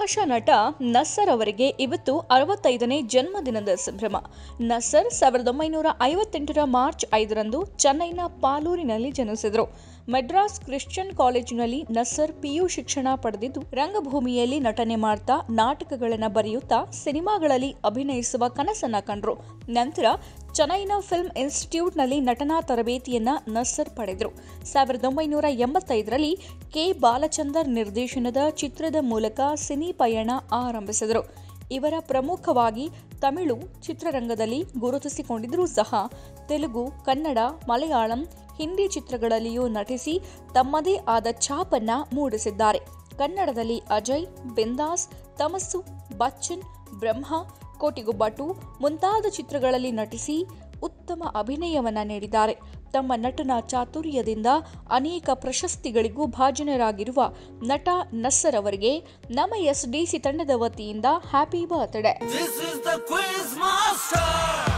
ತಮಾಷಾ ನಟ ನಸ್ಸರ್ ಅವರಿಗೆ ಇವತ್ತು ಅರವತ್ತೈದನೇ ಜನ್ಮದಿನದ ಸಂಭ್ರಮ ನಸ್ಸರ್ ಸಾವಿರದ ಒಂಬೈನೂರ ಐವತ್ತೆಂಟರ ಮಾರ್ಚ್ ಐದರಂದು ಚೆನ್ನೈನ ಪಾಲೂರಿನಲ್ಲಿ ಜನಿಸಿದರು ಮೆಡ್ರಾಸ್ ಕ್ರಿಶ್ಚಿಯನ್ ಕಾಲೇಜಿನಲ್ಲಿ ನಸ್ಸರ್ ಪಿಯು ಶಿಕ್ಷಣ ಪಡೆದಿದ್ದು ರಂಗಭೂಮಿಯಲ್ಲಿ ನಟನೆ ಮಾಡ್ತಾ ನಾಟಕಗಳನ್ನು ಬರೆಯುತ್ತಾ ಸಿನಿಮಾಗಳಲ್ಲಿ ಅಭಿನಯಿಸುವ ಕನಸನ್ನ ಕಂಡ್ರು ನಂತರ ಚೆನ್ನೈನ ಫಿಲ್ಮ್ ಇನ್ಸ್ಟಿಟ್ಯೂಟ್ನಲ್ಲಿ ನಟನಾ ತರಬೇತಿಯನ್ನ ನಸ್ಸರ್ ಪಡೆದರು ಸಾವಿರದ ಒಂಬೈನೂರ ಎಂಬತ್ತೈದರಲ್ಲಿ ಕೆ ಬಾಲಚಂದರ್ ನಿರ್ದೇಶನದ ಚಿತ್ರದ ಮೂಲಕ ಸಿನಿ ಪಯಣ ಆರಂಭಿಸಿದರು ಇವರ ಪ್ರಮುಖವಾಗಿ ತಮಿಳು ಚಿತ್ರರಂಗದಲ್ಲಿ ಗುರುತಿಸಿಕೊಂಡಿದ್ದರೂ ಸಹ ತೆಲುಗು ಕನ್ನಡ ಮಲಯಾಳಂ ಹಿಂದಿ ಚಿತ್ರಗಳಲ್ಲಿಯೂ ನಟಿಸಿ ತಮ್ಮದೇ ಆದ ಛಾಪನ್ನ ಮೂಡಿಸಿದ್ದಾರೆ ಕನ್ನಡದಲ್ಲಿ ಅಜಯ್ ಬಿಂದಾಸ್ ತಮಸ್ಸು ಬಚ್ಚನ್ ಬ್ರಹ್ಮ ಕೋಟಿಗೊಬ್ಬ ಟು ಮುಂತಾದ ಚಿತ್ರಗಳಲ್ಲಿ ನಟಿಸಿ ಉತ್ತಮ ಅಭಿನಯವನ್ನ ನೀಡಿದ್ದಾರೆ ತಮ್ಮ ನಟನ ಚಾತುರ್ಯದಿಂದ ಅನೇಕ ಪ್ರಶಸ್ತಿಗಳಿಗೂ ಭಾಜನರಾಗಿರುವ ನಟ ನಸ್ಸರ್ ಅವರಿಗೆ ನಮ್ಮ ಎಸ್ ಡಿಸಿ ತಂಡದ ವತಿಯಿಂದ happy birthday This is the quiz master.